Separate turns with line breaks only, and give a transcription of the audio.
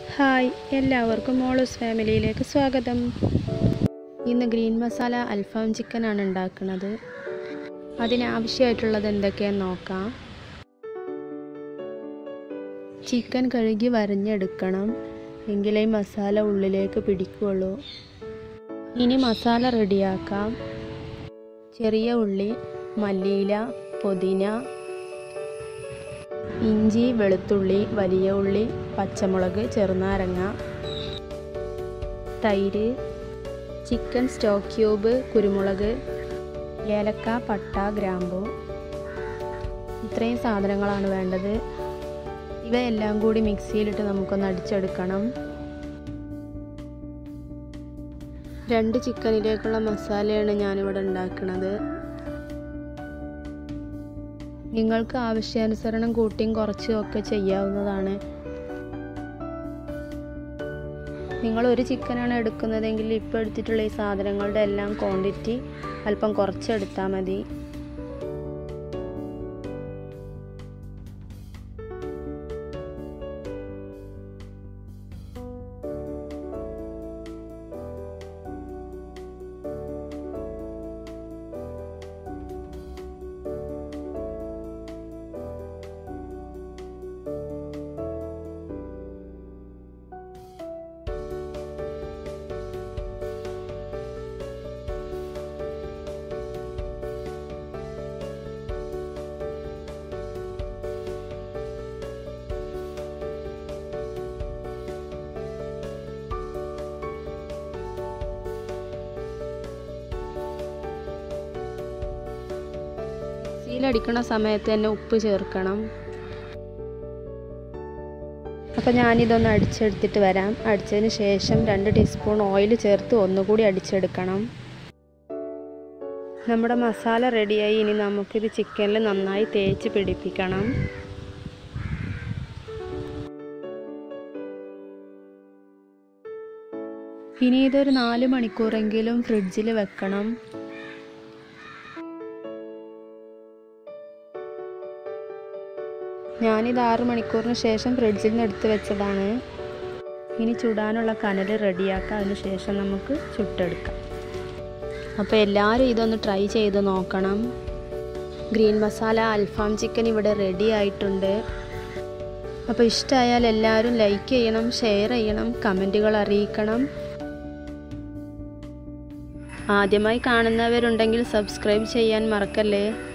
hi എല്ലാവർക്കും മോളൂസ് ഫാമിലിയിലേക്ക് സ്വാഗതം ഇന്ന് ഗ്രീൻ മസാല അൽഫാം ചിക്കനാണ് ഉണ്ടാക്കുന്നത് അതിനാവശ്യമായിട്ടുള്ളത് എന്തൊക്കെയാണെന്ന് നോക്കാം ചിക്കൻ കഴുകി വരഞ്ഞെടുക്കണം എങ്കിലേ ഈ മസാല ഉള്ളിലേക്ക് പിടിക്കുകയുള്ളൂ ഇനി മസാല റെഡിയാക്കാം ചെറിയ ഉള്ളി മല്ലിയില പുതിന ഇഞ്ചി വെളുത്തുള്ളി വലിയ ഉള്ളി പച്ചമുളക് ചെറുനാരങ്ങ തൈര് ചിക്കൻ സ്റ്റോക്ക് ക്യൂബ് കുരുമുളക് ഏലക്ക പട്ട ഗ്രാമ്പു ഇത്രയും സാധനങ്ങളാണ് വേണ്ടത് ഇവയെല്ലാം കൂടി മിക്സിയിലിട്ട് നമുക്കൊന്ന് അടിച്ചെടുക്കണം രണ്ട് ചിക്കനിലേക്കുള്ള മസാലയാണ് ഞാനിവിടെ ഉണ്ടാക്കുന്നത് നിങ്ങൾക്ക് ആവശ്യാനുസരണം കൂട്ടിയും കുറച്ചും ഒക്കെ ചെയ്യാവുന്നതാണ് നിങ്ങൾ ഒരു ചിക്കനാണ് എടുക്കുന്നതെങ്കിൽ ഇപ്പോൾ എടുത്തിട്ടുള്ള ഈ സാധനങ്ങളുടെ എല്ലാം ക്വാണ്ടിറ്റി അല്പം കുറച്ചെടുത്താൽ മതി മിക്സിയിലടിക്കണ സമയത്ത് തന്നെ ഉപ്പ് ചേർക്കണം അപ്പോൾ ഞാനിതൊന്ന് അടിച്ചെടുത്തിട്ട് വരാം അടിച്ചതിന് ശേഷം രണ്ട് ടീസ്പൂൺ ഓയിൽ ചേർത്ത് ഒന്നുകൂടി അടിച്ചെടുക്കണം നമ്മുടെ മസാല റെഡിയായി ഇനി നമുക്കിത് ചിക്കനിൽ നന്നായി തേച്ച് പിടിപ്പിക്കണം ഇനി ഇതൊരു നാല് മണിക്കൂറെങ്കിലും ഫ്രിഡ്ജിൽ വെക്കണം ഞാനിത് ആറ് മണിക്കൂറിന് ശേഷം ഫ്രിഡ്ജിൽ നിന്ന് എടുത്ത് വെച്ചതാണ് ഇനി ചുടാനുള്ള കനൽ റെഡിയാക്കാം അതിന് ശേഷം നമുക്ക് ചുട്ടെടുക്കാം അപ്പോൾ എല്ലാവരും ഇതൊന്ന് ട്രൈ ചെയ്ത് നോക്കണം ഗ്രീൻ മസാല അൽഫാം ചിക്കൻ ഇവിടെ റെഡി ആയിട്ടുണ്ട് അപ്പോൾ ഇഷ്ടമായാൽ എല്ലാവരും ലൈക്ക് ചെയ്യണം ഷെയർ ചെയ്യണം കമൻറ്റുകൾ അറിയിക്കണം ആദ്യമായി കാണുന്നവരുണ്ടെങ്കിൽ സബ്സ്ക്രൈബ് ചെയ്യാൻ മറക്കല്ലേ